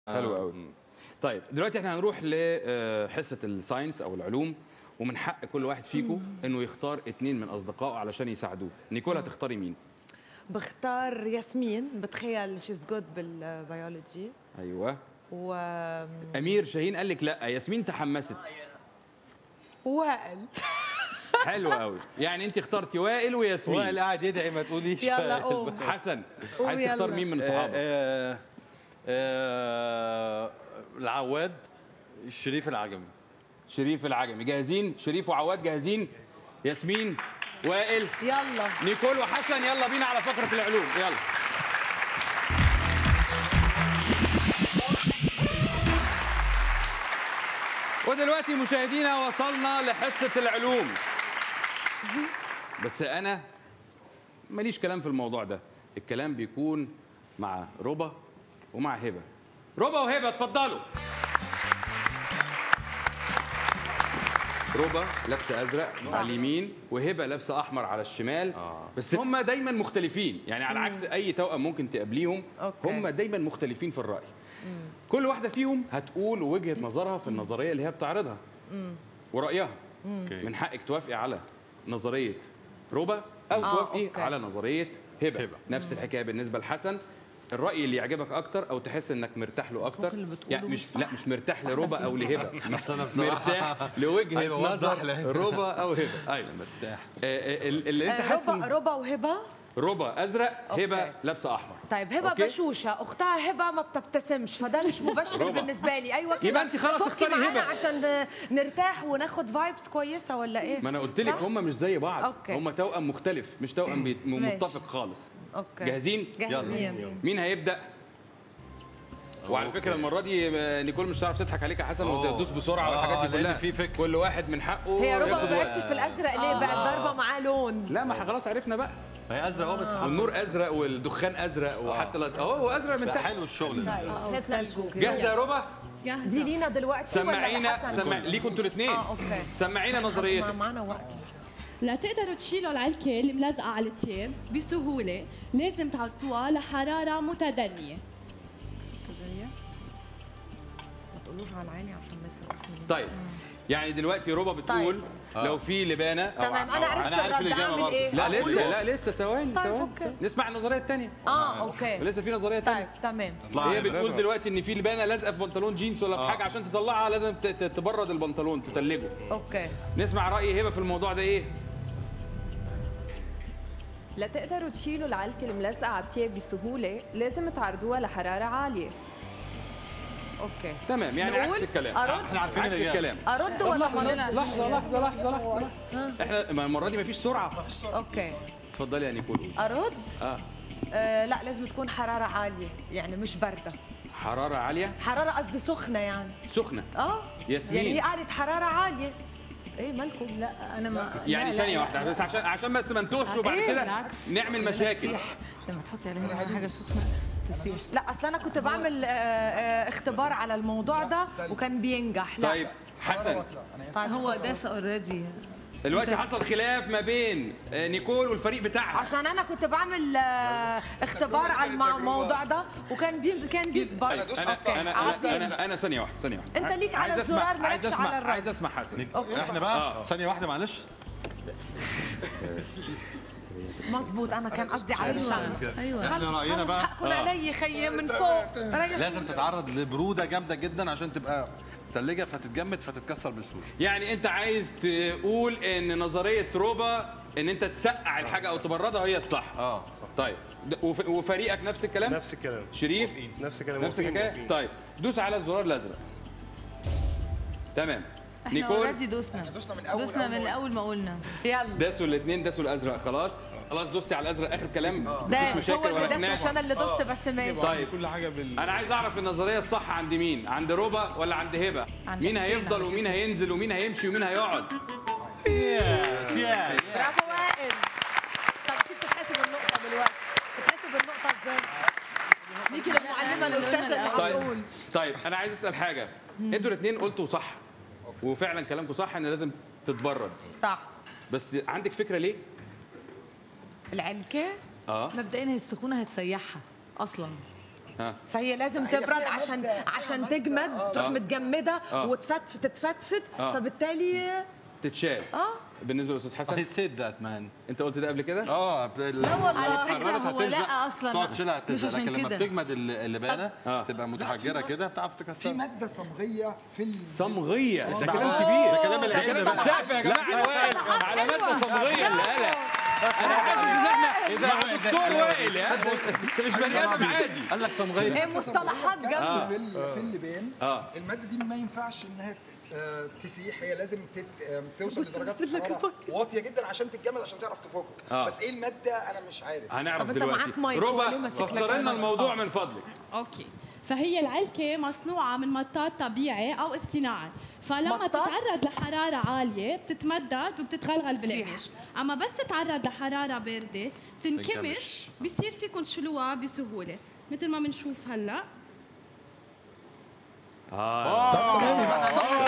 حلو قوي طيب دلوقتي احنا هنروح لحصه الساينس او العلوم ومن حق كل واحد فيكم انه يختار اتنين من اصدقائه علشان يساعدوه نيكول هتختاري مين بختار ياسمين بتخيل شيز جود بالبيولوجي ايوه و امير شاهين قال لك لا ياسمين تحمست وائل حلو قوي يعني انت اخترتي وائل وياسمين وائل قاعد يدعي ما تقوليش يلا قوم حسن قول عايز تختار يلا. مين من آه، صحابك آه، آه، العواد الشريف العجمي شريف العجمي جاهزين شريف وعواد جاهزين ياسمين وائل يلا نيكول وحسن يلا بينا على فقره العلوم يلا ودلوقتي مشاهدينا وصلنا لحصه العلوم بس انا ماليش كلام في الموضوع ده الكلام بيكون مع ربا ومع هبه ربا وهبه اتفضلوا ربا لابسه ازرق على اليمين وهبه لابسه احمر على الشمال بس هم دايما مختلفين يعني على عكس اي توأم ممكن تقابليهم أوكي. هم دايما مختلفين في الراي كل واحده فيهم هتقول وجهه نظرها في النظريه اللي هي بتعرضها ورايها من حقك توافقي على نظريه ربا او آه، توافقي أوكي. على نظريه هبه, هبة. نفس الحكايه بالنسبه لحسن الراي اللي يعجبك اكتر او تحس انك مرتاح له اكتر اللي بتقوله يعني مش مش لا مش مرتاح لربا او لهبه أصل أنا بصراحة- مرتاح لوجهه أيوة، وضح نظر لي. ربا او هبه ايوه مرتاح اللي انت آه، حاسس ربا إن ربا وهبه ربا ازرق هبه أوكي. لابسه احمر طيب هبه أوكي؟ بشوشه اختها هبه ما بتبتسمش فده مش مبشر بالنسبه لي ايوه كده يبقى أنت خلاص فكي اختاري معانا هبة. عشان نرتاح وناخد فايبس كويسه ولا ايه ما انا قلت لك صح؟ هم مش زي بعض أوكي. هم توأم مختلف مش توأم بيت- ماشي. متفق خالص اوكي جاهزين جاهزين مين هيبدا وعلى فكره المره دي آه، نيكول مش هتعرف تضحك عليك يا حسن أوه. وتدوس بسرعه آه، والحاجات دي لأن كلها في فكر. كل واحد من حقه هي ربا ما ياخد بقتش وقت. في الازرق ليه بقت ضربه معاه لون لا ما احنا خلاص عرفنا بقى هي ازرق اهو بس والنور ازرق والدخان ازرق وحتى لا- اهو هو ازرق من ده تحت حلو الشغل ده هات لنا الجوك جاهزه يا ربا دي لينا دلوقتي ولا سمعينا لحسن؟ سمع ليكوا انتوا الاثنين اه اوكي سمعينا ما نظريتك معنا وقت لتقدروا تشيلوا العلكة اللي ملزقة على التياب بسهولة لازم تعطوها لحرارة متدنية ما تقولوش على عيني عشان ما يسرقوش مني طيب يعني دلوقتي ربا بتقول طيب. لو في لبانه أو تمام أو انا عرفت أنا عارف الرد الإجابة اعمل برضه. ايه لا أقول لسه له؟ لا لسه ثواني طيب، ثواني أوكي. نسمع النظريه الثانيه اه اوكي لسه في نظريه ثانيه طيب تمام هي بتقول دلوقتي ان في لبانه لازقه في بنطلون جينز ولا في حاجه عشان تطلعها لازم ت- ت- تبرد البنطلون تتلجه اوكي نسمع راي هبه في الموضوع ده ايه لتقدروا تشيلوا العلكة الملزقة على التياب بسهولة لازم تعرضوها لحرارة عالية اوكي تمام يعني نقول؟ عكس الكلام ارد احنا عارفين عكس الإجابة. الكلام ارد ولا ما اردش لحظه لحظه لحظه لحظه احنا ما المره دي مفيش سرعه اوكي اتفضلي يا نيكول ارد اه آه لا لازم تكون حراره عاليه يعني مش بارده حراره عاليه حراره قصدي سخنه يعني سخنه اه ياسمين. يعني هي قالت حراره عاليه ايه مالكم لا أنا ما يعني لا، ثانيه لا، واحده بس عشان عشان بس ما نتوهش وبعد إيه؟ كده بالعكس. نعمل مشاكل لما تحطي عليها حاجة سخنة تسيح لا اصل انا كنت بعمل آه آه اختبار على الموضوع ده وكان بينجح لا طيب حسن طيب هو داس اوريدي دلوقتي حصل خلاف ما بين آه، نيكول والفريق بتاعها عشان انا كنت بعمل آه اختبار على الم- الموضوع ده وكان بي كان بيثبت انا انا عادي. انا انا, أنا ثانيه واحده ثانيه واحده أنت ليك على عايز أسمع- الزرار، عايز مالكش اسمع على الرد. عايز اسمع حسن احنا بقى آه. ثانيه واحده معلش مظبوط انا كان قصدي على الشمس أيوة احنا راينا بقى حقكم علي خيي من فوق ريح لازم تتعرض لبروده جامده جدا عشان تبقى متلجه فتتجمد فتتكسر بسهوله يعني انت عايز تقول ان نظريه روبا ان انت تسقع الحاجه او تبردها هي الصح اه طيب ده- وف- وفريقك نفس الكلام نفس الكلام شريف نفس الكلام نفس موافقين، الحكايه موافقين. طيب دوس على الزرار الازرق تمام احنا نيكول اوريدي دوسنا دوسنا من اول دوسنا من اول ما قلنا يلا داسوا الاثنين داسوا الازرق خلاص خلاص دوستي على الازرق اخر كلام ده مفيش هو مشاكل اللي ولا دس خناق مش انا اللي دوست بس ماشي طيب كل حاجه بال انا عايز اعرف النظريه الصح عند مين عند روبا ولا عند هبه عند مين حسين هيفضل على ومين فكرة. هينزل ومين هيمشي ومين هيقعد يس يس برافو وائل طب كيف تحسب النقطة دلوقتي؟ تحسب النقطة ازاي؟ نيجي للمعلمة الأستاذة اللي طيب هتقول طيب انا عايز اسال حاجه انتوا الاثنين قلتوا صح وفعلا كلامكم صح ان لازم تتبرد صح بس عندك فكره ليه العلكة اه مبدئيا هي السخونة هتسيحها أصلا ها. فهي لازم هي تبرد فيها عشان مادة، فيها عشان مادة. تجمد آه. تروح آه. متجمده آه. وتفتفت تتفتفت آه. فبالتالي تتشال اه بالنسبه للاستاذ I حسن said that man انت قلت ده قبل كده اه لا على فكرة هو لا أصلاً. تقعد تشيلها مش تلزق عشان لكن لما كده. بتجمد ال- اللبانه آه. تبقى متحجره كده بتعرف في تكسرها ماده صمغيه في ال... صمغيه ده اسمع كلام بقى. كبير ده كلام ده العلم كلام بقى. السقف يا جماعه وائل على ماده صمغيه اللي قالها انا حاسس ان احنا مع دكتور وائل يا انت مش بني ادم عادي قال لك صمغيه ايه مصطلحات جنب في ال- في اللبان اه الماده دي ما ينفعش انها آه، تسيح هي لازم تت... آه، توصل لدرجات حراره واطيه جدا عشان تتجمد عشان تعرف تفك آه. بس ايه الماده انا مش عارف هنعرف طب أنت دلوقتي معاك مايك، هو ليه ربع ماسك لك فسر لنا المايك؟ الموضوع من فضلك اوكي فهي العلكة مصنوعة من مطاط طبيعي أو اصطناعي فلما مطاط؟ تتعرض لحرارة عالية بتتمدد وبتتغلغل بالقماش أما بس تتعرض لحرارة باردة تنكمش بصير فيكم تشيلوها بسهولة مثل ما بنشوف هلا اه طب تمام يبقى احنا صح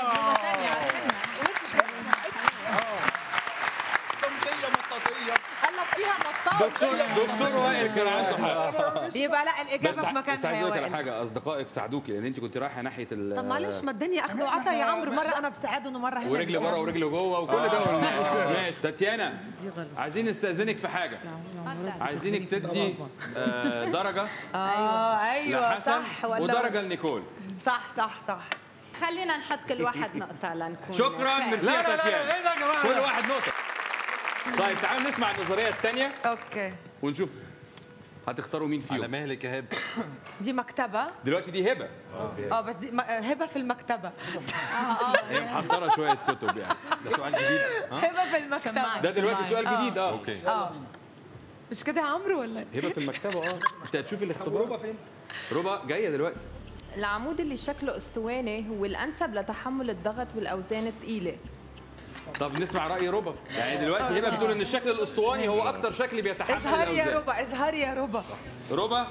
صمغيه مطاطيه هلا فيها مطاط دكتور وائل كان عنده حق يبقى لا بس الاجابه في ع- بس مكانها عايز يا اقول لك على وائل حاجه اصدقائك ساعدوكي لان انت كنت رايحه ناحيه ال طب معلش ما الدنيا اخذ وعطا يا عمرو مره انا بساعدهم ومره هنا ورجل بره بساعدهم. ورجل جوه وكل ده قلناه ماشي تاتيانا عايزين نستاذنك في حاجه عايزينك تدي آه، درجه اه ايوه لحسن صح ولا ودرجه لنيكول صح صح صح خلينا نحط كل واحد نقطة لنكون شكرا خير. ميرسي يا تاتيانا كل واحد نقطه طيب تعالوا نسمع النظريه الثانيه اوكي ونشوف هتختاروا مين على فيهم مهلك يا هب دي مكتبه دلوقتي دي هبه اه بس دي م- هبه في المكتبه هي محضره شويه كتب يعني ده سؤال جديد هبه في المكتبه سماعي. ده دلوقتي سؤال آه. جديد اه اوكي اه مش كده يا عمرو ولا إيه؟ هبه في المكتبه اه انت هتشوفي الاختبارات ربا فين ربا جايه دلوقتي العمود اللي شكله اسطواني هو الأنسب لتحمل الضغط والأوزان الثقيلة طب نسمع راي ربا يعني دلوقتي هبه بتقول ان الشكل الاسطواني هو اكتر شكل بيتحمل اظهر يا الاوزان ربا اظهر يا ربا ربا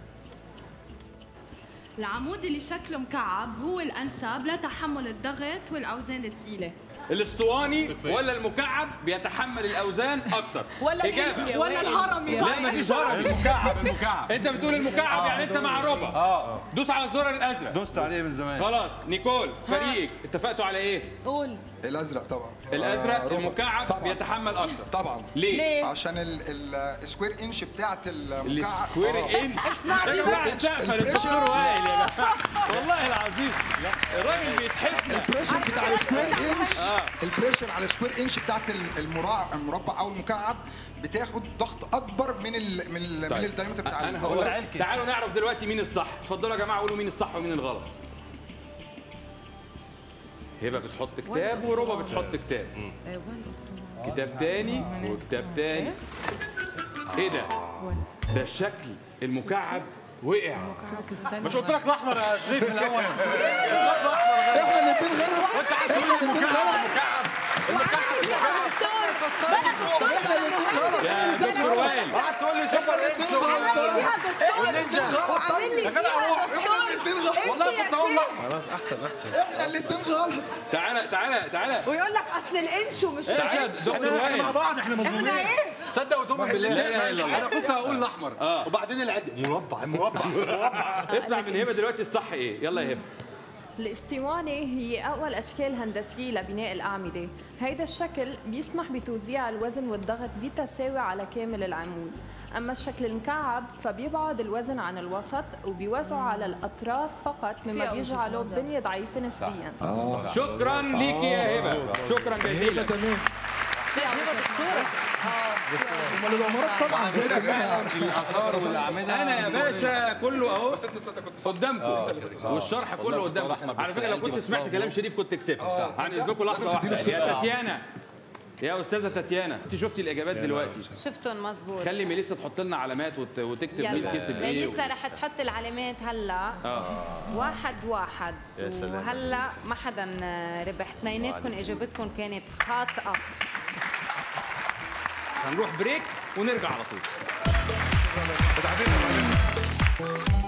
العمود اللي شكله مكعب هو الأنسب لتحمل الضغط والأوزان الثقيلة الاسطواني ولا المكعب بيتحمل الاوزان اكتر ولا اجابه ولا الهرمي لا ما فيش هرم المكعب المكعب انت بتقول المكعب يعني انت مع ربا اه دوس على الزرار الازرق دوست عليه من زمان خلاص نيكول فريقك اتفقتوا على ايه قول الازرق طبعا آه، الازرق ربع. المكعب طبعا بيتحمل اكتر طبعا ليه ليه؟ عشان ال- ال- السكوير انش بتاعت المكعب السكوير آه. انش اسمع يا جماعه سقفه للدكتور وائل يا جماعه والله العظيم الراجل بيتحبنا البريشر بتاع السكوير انش البريشر على السكوير انش بتاعت ال- المراع المربع او المكعب بتاخد ضغط اكبر من ال من ال من الدايمتر بتاع انا ال- هقول لك تعالوا نعرف دلوقتي مين الصح اتفضلوا يا جماعه قولوا مين الصح ومين الغلط هبه بتحط كتاب وربا بتحط كتاب كتاب تاني وكتاب تاني ايه ده ده الشكل المكعب وقع مش قلت لك الاحمر يا شريف من الاول احنا الاثنين غلط احنا الاثنين غلط طب احنا الاثنين غلط يا دكتور وائل قعدت تقول لي شوف الاثنين غلط احنا الاثنين غلط يا جدع روح احنا الاثنين غلط والله كنت اقول الاحمر خلاص احسن احسن احنا الاثنين غلط تعالى تعالى تعالى ويقول لك اصل الانش ومش تعالى دكتور احنا مع وائل بعض احنا مظلومين احنا ايه؟ تصدق وتؤمن بالله لا إله إلا الله. انا كنت هقول الاحمر آه. وبعدين العد مربع مربع مربع اسمع من هبه دلوقتي الصح ايه يلا يا هبه الاسطوانة هي أقوى الأشكال الهندسية لبناء الأعمدة هيدا الشكل بيسمح بتوزيع الوزن والضغط بتساوي على كامل العمود أما الشكل المكعب فبيبعد الوزن عن الوسط وبيوزعه على الأطراف فقط مما بيجعله بنية ضعيفة نسبيا شكرا ليكي يا هبه شكرا جزيلا امال الامارات طبعا ازاي الاثار والاعمده انا يا باشا كله اهو بس انت تصدق كنت صح قدامكم والشرح كله قدامكم على فكره لو كنت سمعت كلام شريف كنت كسبت عن اذنكم لحظه لازم واحده تديله يا الثقة. تاتيانا يا استاذه تاتيانا انت شفتي الاجابات دلوقتي شفتهم مزبوط خلي ميليسا تحط لنا علامات وت- وتكتب مين كسب ايه ميليسا رح تحط العلامات هلا اه واحد واحد يا سلام. وهلا ما حدا ربح اثنيناتكم اجابتكم كانت خاطئه هنروح بريك ونرجع على طول بتعبير